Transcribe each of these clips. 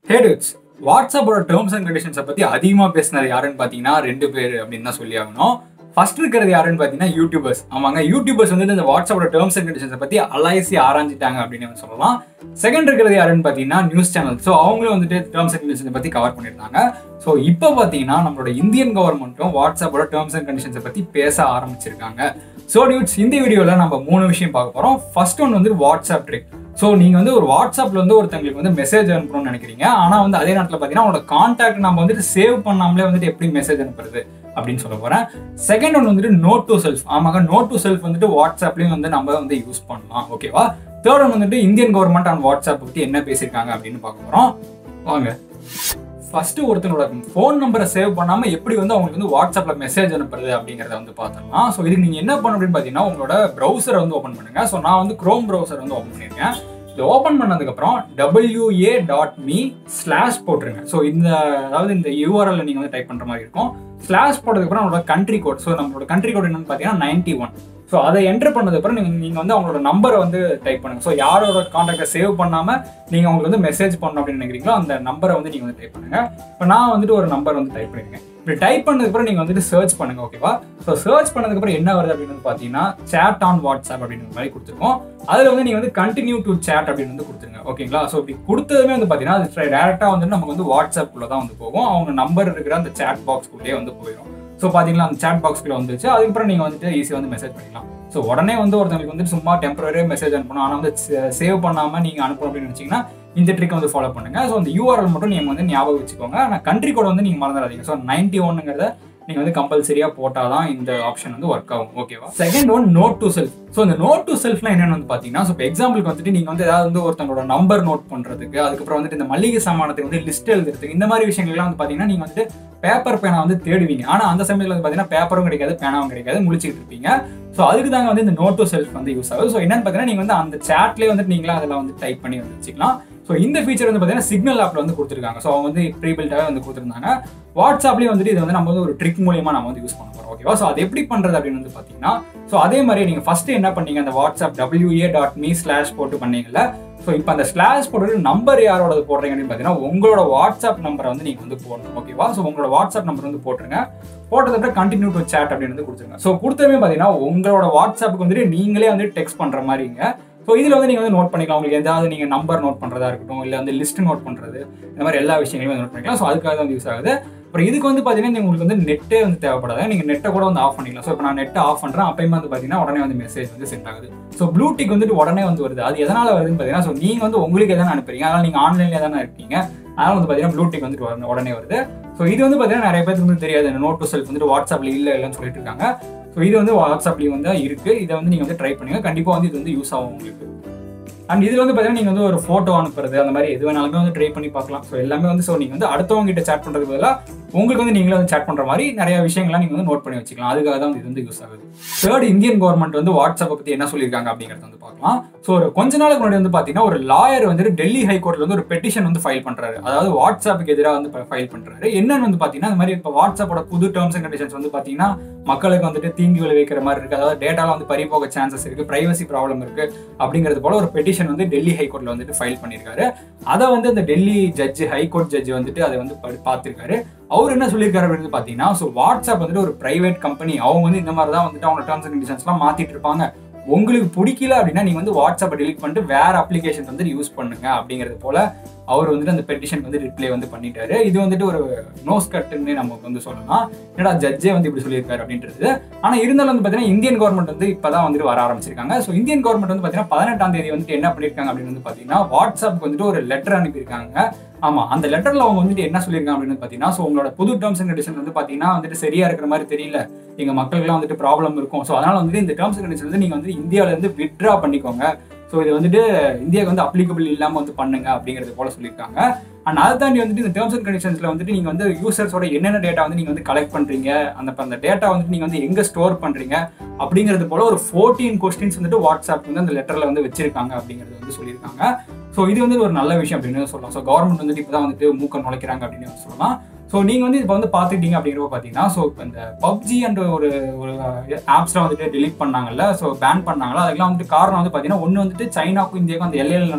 ஹேடுட்ஸ் வாட்ஸ்அப்போட terms and கண்டிஷன்ஸை பற்றி அதிகமாக பேசினது யாருன்னு பார்த்தீங்கன்னா ரெண்டு பேர் அப்படின்னு தான் சொல்லி ஆகணும் ஃபர்ஸ்ட் இருக்கிறது யாருன்னு பார்த்தீங்கன்னா யூடியூபர்ஸ் ஆமாங்க யூடியூபர்ஸ் வந்து இந்த வாட்ஸ்அப்போட டேர்ம்ஸ் அண்ட் கண்டிஷன்ஸை பற்றி அலாய்சி ஆராய்ஞ்சிட்டாங்க அப்படின்னு வந்து சொல்லலாம் செகண்ட் இருக்கிறது யாருன்னு பார்த்தீங்கன்னா நியூஸ் சேனல் ஸோ அவங்களும் வந்துட்டு டேர்ம்ஸ் அண்ட் கண்டிஷன்ஸை பற்றி கவர் பண்ணியிருந்தாங்க ஸோ இப்போ பார்த்தீங்கன்னா நம்மளோட இந்தியன் கவர்மெண்ட்டும் வாட்ஸ்அப்போட டேர்ம்ஸ் அண்ட் கண்டிஷன்ஸை பற்றி பேச ஆரம்பிச்சிருக்காங்க ஸோ டியூட்ஸ் இந்த வீடியோவில் நம்ம மூணு விஷயம் பார்க்க போகிறோம் ஃபர்ஸ்ட் ஒன் வந்து வாட்ஸ்அப் ட்ரிக் ஸோ நீங்கள் வந்து ஒரு வாட்ஸ்அப்பில் வந்து ஒருத்தங்களுக்கு வந்து மெசேஜ் அனுப்பணும்னு நினைக்கிறீங்க ஆனால் வந்து அதே நேரத்தில் பார்த்தீங்கன்னா உங்களோட கான்டாக்ட் நம்ம வந்துட்டு சேவ் பண்ணாமலே வந்துட்டு எப்படி மெசேஜ் அனுப்புறது அப்படின்னு சொல்ல போகிறேன் செகண்ட் ஒன் வந்துட்டு நோட் டு செல்ஃப் ஆமாங்க நோட் டு செல்ஃப் வந்துட்டு வாட்ஸ்அப்லேயும் வந்து நம்ம வந்து யூஸ் பண்ணலாம் ஓகேவா தேர்ட் ஒன் வந்துட்டு இந்தியன் கவர்மெண்ட் ஆன் வாட்ஸ்அப் பற்றி என்ன பேசியிருக்காங்க அப்படின்னு பார்க்க போகிறோம் வாங்க ஃபர்ஸ்ட் ஒருத்தனோட ஃபோன் நம்பரை சேவ் பண்ணாம எப்படி வந்து அவங்களுக்கு வந்து வாட்ஸ்அப்ல மெசேஜ் அனுப்புறது அப்படிங்கறத வந்து பார்த்துடலாம் ஸோ இதுக்கு நீங்க என்ன பண்ணணும் அப்படின்னு பார்த்தீங்கன்னா உங்களோட ப்ரௌசரை வந்து ஓப்பன் பண்ணுங்க ஸோ நான் வந்து க்ரோம் ப்ரௌசர் வந்து ஓப்பன் பண்ணியிருக்கேன் இது ஓப்பன் பண்ணதுக்கப்புறம் டபிள்யூஏ டாட் மீ ஸ்லாஷ் போட்டுருங்க ஸோ இந்த அதாவது இந்த யூஆர்எல் நீங்கள் வந்து டைப் பண்ணுற மாதிரி இருக்கும் ஸ்லாஷ் போட்டதுக்கப்புறம் நம்மளோட கண்ட்ரி கோட் ஸோ நம்மளோட கண்ட்ரி கோட் என்னன்னு பார்த்தீங்கன்னா நைன்டி ஒன் ஸோ அதை என்டர் பண்ணதுக்கப்புறம் நீங்கள் நீங்கள் வந்து அவங்களோட நம்பரை வந்து டைப் பண்ணுங்க ஸோ யாரோட காண்டாக்டை சேவ் பண்ணாமல் நீங்கள் அவங்களுக்கு வந்து மெசேஜ் பண்ணணும் அப்படின்னு நினைக்கிறீங்களோ அந்த நம்பரை வந்து நீங்கள் வந்து டைப் பண்ணுங்க இப்போ நான் வந்துட்டு ஒரு நம்பர் வந்து டைப் பண்ணிருக்கேன் இப்படி டைப் பண்ணதுக்கப்புறம் நீங்கள் வந்துட்டு சர்ச் பண்ணுங்க ஓகேவா ஸோ சர்ச் பண்ணதுக்கப்புறம் என்ன வருது அப்படின்னு வந்து பார்த்தீங்கன்னா சேட் ஆன் வாட்ஸ்அப் அப்படின்ற மாதிரி கொடுத்துருக்கோம் அதில் வந்து நீங்கள் வந்து கண்டினியூ டு சேட் அப்படின்னு வந்து கொடுத்துருங்க ஓகேங்களா ஸோ இப்படி கொடுத்ததுமே வந்து பார்த்தீங்கன்னா அது டேரெக்டாக வந்து நமக்கு வந்து வாட்ஸ்அப்புக்குள்ள தான் வந்து போகும் அவங்க நம்பர் இருக்கிற அந்த சேட் பாக்ஸ்க்குள்ளேயே வந்து போயிடும் ஸோ பார்த்தீங்களா அந்த சேட் பாக்ஸ்க்குள்ள வந்துச்சு அதுக்கப்புறம் நீங்கள் வந்துட்டு ஈஸியாக வந்து மெசேஜ் பண்ணிக்கலாம் ஸோ உடனே வந்து ஒருத்தவங்களுக்கு வந்து சும்மா டெம்பரரியாக மெசேஜ் அனுப்பணும் ஆனால் வந்து சேவ் பண்ணாமல் நீங்கள் அனுப்பணும் அப்படின்னு நினச்சிங்கன்னா இந்த ட்ரிக் வந்து ஃபாலோ பண்ணுங்க ஸோ அந்த யூஆர்எல் மட்டும் நீங்கள் வந்து ஞாபகம் வச்சுக்கோங்க ஆனால் கண்ட்ரி கோட் வந்து நீங்கள் மறந்துடாதீங்க ஸோ நைன்டி ஒன்னுங்கிறத நீங்கள் வந்து கம்பல்சரியாக போட்டால் தான் இந்த ஆப்ஷன் வந்து ஒர்க் ஆகும் ஓகேவா second one note to self so இந்த நோட் டு செல்ஃப்லாம் என்னென்னு வந்து பார்த்தீங்கன்னா ஸோ இப்போ எக்ஸாம்பிளுக்கு வந்துட்டு நீங்கள் வந்து ஏதாவது வந்து ஒருத்தவங்களோட நம்பர் நோட் பண்ணுறதுக்கு அதுக்கப்புறம் வந்துட்டு இந்த மளிகை சாமானத்துக்கு வந்து லிஸ்ட் எழுதுறதுக்கு இந்த மாதிரி விஷயங்கள்லாம் வந்து பார்த்தீங்கன்னா நீங்கள் வந்துட்டு பேப்பர் பேனா வந்து தேடுவீங்க ஆனால் அந்த சமயத்தில் வந்து பார்த்தீங்கன்னா பேப்பரும் கிடைக்காது பேனாவும் கிடைக்காது முடிச்சுட்டு இருப்பீங்க ஸோ அதுக்கு தாங்க வந்து இந்த நோட் டு செல்ஃப் வந்து யூஸ் ஆகுது ஸோ என்னன்னு பார்த்தீங்கன்னா நீங்கள் வந்து அந்த சேட்லேயே வந்துட்டு நீங்களா அதில் வந்து டைப் பண்ணி வந்து வச்சுக்கலாம் ஸோ இந்த ஃபீச்சர் வந்து பார்த்தீங்கன்னா சிக்னல் ஆப்ல வந்து கொடுத்துருக்காங்க ஸோ அவங்க வந்து ப்ரீபில்டாகவே வந்து கொடுத்துருந்தாங்க வாட்ஸ்அப்லேயும் வந்துட்டு இது வந்து நம்ம வந்து ஒரு ட்ரிக் மூலியமா நம்ம வந்து யூஸ் பண்ண போகிறோம் ஓகேவா ஸோ அது எப்படி பண்ணுறது அப்படின்னு வந்து பார்த்தீங்கன்னா ஸோ அதே மாதிரி நீங்கள் ஃபர்ஸ்ட் என்ன பண்ணீங்க அந்த WhatsApp WA dot me slash போட்டு பண்ணீங்கல்ல ஸோ இப்போ அந்த ஸ்லாஷ் போட்டு நம்பர் யாரோட போடுறீங்க அப்படின்னு பார்த்தீங்கன்னா உங்களோட வாட்ஸ்அப் நம்பரை வந்து நீங்கள் வந்து போடணும் ஓகேவா ஸோ உங்களோட வாட்ஸ்அப் நம்பர் வந்து போட்டுருங்க போட்டதுக்கு கண்டினியூ டு சேட் அப்படின்னு வந்து கொடுத்துருங்க ஸோ கொடுத்ததுமே பார்த்தீங்கன்னா உங்களோட வாட்ஸ்அப்புக்கு வந்துட்டு நீங்களே வந்து டெக்ஸ்ட் பண்ணுற மாதிரிங்க ஸோ இதில் வந்து நீங்கள் வந்து நோட் பண்ணிக்கலாம் உங்களுக்கு எதாவது நீங்கள் நம்பர் நோட் பண்ணுறதா இருக்கட்டும் இல்லை வந்து லிஸ்ட் நோட் பண்ணுறது இந்த மாதிரி எல்லா விஷயங்களையும் வந்து நோட் பண்ணிக்கலாம் ஸோ அதுக்காக தான் யூஸ் ஆகுது அப்புறம் இதுக்கு வந்து பார்த்தீங்கன்னா உங்களுக்கு வந்து நெட்டே வந்து தேவைப்படாது நீங்கள் நெட்டை கூட வந்து ஆஃப் பண்ணிக்கலாம் ஸோ இப்போ நான் நெட்டை ஆஃப் பண்ணுறேன் அப்பயுமே வந்து பார்த்தீங்கன்னா உடனே வந்து மெசேஜ் வந்து சென்ட் ஆகுது ஸோ ப்ளூடிக் வந்துட்டு உடனே வந்து வருது அது எதனால் வருதுன்னு பார்த்தீங்கன்னா ஸோ நீங்கள் வந்து உங்களுக்கு எதனா அனுப்புறீங்க அதனால் நீங்கள் ஆன்லைனில் தானே இருக்கீங்க அதனால் வந்து பார்த்தீங்கன்னா ப்ளூடிக் வந்துட்டு வரும் உடனே வருது ஸோ இது வந்து பார்த்தீங்கன்னா நிறைய பேருக்கு வந்து தெரியாது இந்த நோட் டு செல்ஃப் வந்துட்டு வாட்ஸ்அப்பில் இல்லை இல்லைன்னு சொல்லிட்டு இருக்காங்க ஸோ இது வந்து வாட்ஸ்அப்லேயும் வந்து இருக்குது இதை வந்து நீங்கள் வந்து ட்ரை பண்ணுங்க கண்டிப்பாக வந்து இது வந்து யூஸ் ஆகும் உங்களுக்கு அண்ட் இதில் வந்து பார்த்தீங்கன்னா நீங்கள் வந்து ஒரு ஃபோட்டோ அனுப்புறது அந்த மாதிரி எது வேணாலுமே வந்து ட்ரை பண்ணி பார்க்கலாம் ஸோ எல்லாமே வந்து ஸோ நீங்கள் வந்து அடுத்தவங்க கிட்ட சேட் பண்ணுறதுக்கு பதிலாக உங்களுக்கு வந்து நீங்களே வந்து சேட் பண்ணுற மாதிரி நிறைய விஷயங்கள்லாம் நீங்கள் வந்து நோட் பண்ணி வச்சுக்கலாம் அதுக்காக தான் இது வந்து யூஸ் ஆகுது தேர்ட் இந்தியன் கவர்மெண்ட் வந்து வாட்ஸ்அப்பை பற்றி என்ன சொல்லியிருக்காங்க அப்படிங்கிறத வந்து பார்க்கலாம் ஸோ ஒரு கொஞ்ச நாளுக்கு முன்னாடி வந்து பார்த்தீங்கன்னா ஒரு லாயர் வந்துட்டு டெல்லி ஹைகோர்ட்டில் வந்து ஒரு பெட்டிஷன் வந்து ஃபைல் பண்ணுறாரு அதாவது வாட்ஸ்அப்புக்கு எதிராக வந்து ஃபைல் பண்ணுறாரு என்னன்னு வந்து பார்த்தீங்கன்னா இந்த மாதிரி இப்போ வாட்ஸ்அப்போட புது டேர்ம்ஸ் அண்ட் கண்டிஷன்ஸ் வந்து பார்த்தீங்கன்னா மக்களுக்கு வந்துட்டு தீங்கு விளைவிக்கிற மாதிரி இருக்குது அதாவது டேட்டாலாம் வந்து பறி போக சான்சஸ் இருக்குது ப்ரைவசி ப்ராப்ளம் இருக்குது அப்படிங்கிறது போல ஒரு பெட்டிஷன் வந்து டெல்லி ஹைகோர்ட்டில் வந்துட்டு ஃபைல் பண்ணியிருக்காரு அதை வந்து இந்த டெல்லி ஜட்ஜு ஹைகோர்ட் ஜட்ஜு வந்துட்டு அதை வந்து பார்த்துருக்காரு அவர் என்ன சொல்லியிருக்காரு அப்படின்னு பார்த்தீங்கன்னா ஸோ வாட்ஸ்அப் வந்துட்டு ஒரு பிரைவேட் கம்பெனி அவங்க வந்து இந்த மாதிரி தான் வந்துட்டு அவங்க டேர்ம்ஸ் அண்ட் கண்டிஷன்ஸ்லாம் மாற்றிட்டு இருப்பாங்க உங்களுக்கு பிடிக்கல அப்படின்னா நீங்கள் வந்து வாட்ஸ்அப்பை டெலிட் பண்ணிட்டு வேற அப்ளிகேஷன் வந்து யூஸ் பண்ணுங்க அப்படிங்கிறது போல அவர் வந்துட்டு அந்த பெட்டிஷன் வந்து ரிப்ளை வந்து பண்ணிட்டாரு இது வந்துட்டு ஒரு நோஸ் கட்டுன்னு நமக்கு வந்து சொல்லலாம் ஏன்னா ஜட்ஜே வந்து இப்படி சொல்லியிருக்காரு அப்படின்றது ஆனால் இருந்தாலும் வந்து பார்த்தீங்கன்னா இந்தியன் கவர்மெண்ட் வந்து இப்போ தான் வந்துட்டு வர ஆரம்பிச்சிருக்காங்க ஸோ இந்தியன் கவர்மெண்ட் வந்து பார்த்தீங்கன்னா பதினெட்டாம் தேதி வந்துட்டு என்ன பண்ணியிருக்காங்க அப்படின்னு வந்து பார்த்தீங்கன்னா வாட்ஸ்அப்புக்கு வந்துட்டு ஒரு லெட்டர் அனுப்பியிருக்காங்க ஆமா அந்த லெட்டர்ல அவங்க வந்துட்டு என்ன சொல்லியிருக்காங்க அப்படின்னு பாத்தீங்கன்னா ஸோ உங்களோட புது டேர்ம்ஸ் அண்ட் கண்டிஷன் வந்து பாத்தீங்கன்னா வந்துட்டு சரியா இருக்கிற மாதிரி தெரியல எங்க மக்களுக்குலாம் வந்துட்டு ப்ராப்ளம் இருக்கும் ஸோ அதனால வந்துட்டு இந்த டேர்ம்ஸ் அண்ட் கண்டிஷன் வந்து நீங்க வந்து இந்தியாவில இருந்து வித்ட்ரா பண்ணிக்கோங்க ஸோ இது வந்துட்டு இந்தியாவுக்கு வந்து அப்ளிகபிள் இல்லாம வந்து பண்ணுங்க அப்படிங்கிறது போல சொல்லியிருக்காங்க அண்ட் அதை தாண்டி வந்துட்டு இந்த டேர்ம்ஸ் அண்ட் கண்டிஷன்ஸ்ல வந்துட்டு நீங்க வந்து யூசர்ஸோட என்னென்ன டேட்டா வந்து நீங்க வந்து கலெக்ட் பண்றீங்க அந்த அந்த டேட்டா வந்துட்டு நீங்க வந்து எங்க ஸ்டோர் பண்றீங்க அப்படிங்கிறது போல ஒரு ஃபோர்டீன் கொஸ்டின்ஸ் வந்துட்டு வாட்ஸ்அப் வந்து அந்த லெட்டர்ல வந்து வச்சிருக்காங்க அப்படிங்கிறது வந்து சொல்லியிருக்காங்க ஸோ இது வந்து ஒரு நல்ல விஷயம் அப்படின்னு சொல்லலாம் ஸோ கவர்மெண்ட் வந்துட்டு இப்போ தான் வந்துட்டு மூக்க நுழைக்கிறாங்க அப்படின்னு வந்து சொல்லலாம் ஸோ நீங்கள் வந்து இப்போ வந்து பார்த்துக்கிட்டீங்க அப்படிங்கிறப்ப பார்த்தீங்கன்னா ஸோ இப்போ இந்த பப்ஜி என்ற ஒரு ஒரு ஆப்ஸ்லாம் வந்துட்டு டெலிட் பண்ணாங்கல்ல ஸோ பேன் பண்ணாங்களா அதுக்கெல்லாம் வந்துட்டு காரணம் வந்து பார்த்தீங்கன்னா ஒன்று வந்துட்டு சைனாக்கும் இந்தியாவுக்கும் அந்த எல்லையில் நடந்த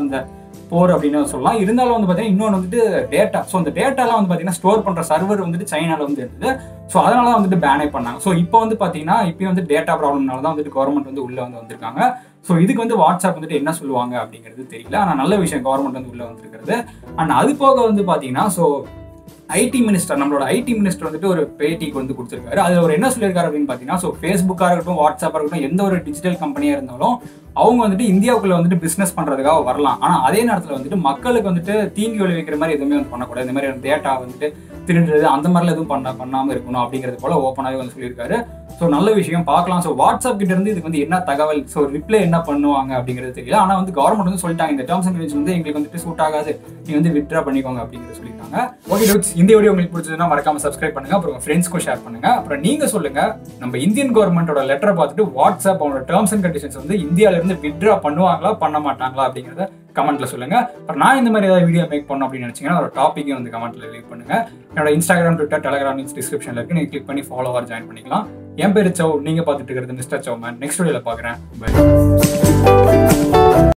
போர் அப்படின்னு சொல்லலாம் இருந்தாலும் வந்து பார்த்தீங்கன்னா இன்னொன்று வந்துட்டு டேட்டா ஸோ அந்த டேட்டாலாம் வந்து பார்த்தீங்கன்னா ஸ்டோர் பண்ணுற சர்வர் வந்துட்டு சைனால வந்து இருந்தது ஸோ அதனால தான் வந்துட்டு பேனே பண்ணாங்க ஸோ இப்போ வந்து பார்த்தீங்கன்னா இப்பயும் வந்து டேட்டா ப்ராப்ளம்னால தான் வந்துட்டு கவர்மெண்ட் வந்து உள்ளே வந்து வந்திருக்காங்க ஸோ இதுக்கு வந்து வாட்ஸ்அப் வந்துட்டு என்ன சொல்லுவாங்க அப்படிங்கிறது தெரியல ஆனால் நல்ல விஷயம் கவர்மெண்ட் வந்து உள்ளே வந்திருக்கிறது அண்ட் அது போக வந்து பார்த்தீங்கன்னா ஸோ ஐடி மினிஸ்டர் நம்மளோட ஐடி மினிஸ்டர் வந்துட்டு ஒரு பேட்டிக்கு வந்து கொடுத்துருக்காரு அதில் அவர் என்ன சொல்லியிருக்காரு அப்படின்னு பார்த்தீங்கன்னா ஸோ ஃபேஸ்புக்காக இருக்கட்டும் வாட்ஸ்அப்பாக இருக்கட்டும் எந்த ஒரு டிஜிட்டல் கம்பெனியாக இருந்தாலும் அவங்க வந்துட்டு இந்தியாவுக்குள்ள வந்துட்டு பிஸ்னஸ் பண்ணுறதுக்காக வரலாம் ஆனால் அதே நேரத்தில் வந்துட்டு மக்களுக்கு வந்துட்டு தீங்கி விளைவிக்கிற மாதிரி எதுவுமே வந்து பண்ணக்கூடாது இந்த மாதிரி டேட்டா வந்துட்டு திருடுறது அந்த மாதிரிலாம் எதுவும் பண்ண பண்ணாமல் இருக்கணும் அப்படிங்கிறது போல ஓப்பனாகவே வந்து சொல்லியிருக்காரு ஸோ நல்ல விஷயம் பார்க்கலாம் ஸோ வாட்ஸ்அப் கிட்ட இருந்து இதுக்கு வந்து என்ன தகவல் ஸோ ரிப்ளை என்ன பண்ணுவாங்க அப்படிங்கிறது தெரியல ஆனால் வந்து கவர்மெண்ட் வந்து சொல்லிட்டாங்க இந்த டேர்ம்ஸ் அண்ட் கண்டிஷன் வந்து எங்களுக்கு வந்துட்டு சூட் ஆகாது நீங்க வந்து வித்ரா பண்ணிக்கோங்க அப்படிங்கிறது சொல்லியிருக்காங்க ஓகே டூட்ஸ் இந்த வீடியோ உங்களுக்கு பிடிச்சதுன்னா மறக்காம சப்ஸ்கிரைப் பண்ணுங்க அப்புறம் உங்க ஃப்ரெண்ட்ஸ்க்கும் ஷேர் பண்ணுங்க அப்புறம் நீங்க சொல்லுங்க நம்ம இந்தியன் கவர்மெண்டோட லெட்டரை பார்த்துட்டு வாட்ஸ்அப் அவங்களோட டேர்ம்ஸ் அண்ட் கண்டிஷன்ஸ் வந்து இந்தியால இருந்து வித்ரா பண்ணுவாங்களா பண்ண மாட்டாங்களா அப்படிங்கிறத கமெண்ட்ல சொல்லுங்க அப்புறம் நான் இந்த மாதிரி ஏதாவது வீடியோ மேக் பண்ணணும் அப்படின்னு நினைச்சீங்கன்னா ஒரு டாப்பிக்கே வந்து கமெண்ட்ல லீவ் பண்ணுங்க என்னோட இன்ஸ்டாகிராம் ட்விட்டர் டெலிகிராம் லிங்க்ஸ் டிஸ்கிரிப்ஷன்ல இருக்கு நீங்க கிளிக் பண்ணி ஃபாலோவர் ஜாயின் பண்ணிக்கலாம் என் பேரு சௌ நீங்க பார்த்துட்டு இருக்கிறது மிஸ்டர் சௌ மேன் நெக்ஸ்ட் வீடியோல பாக்குறேன் பை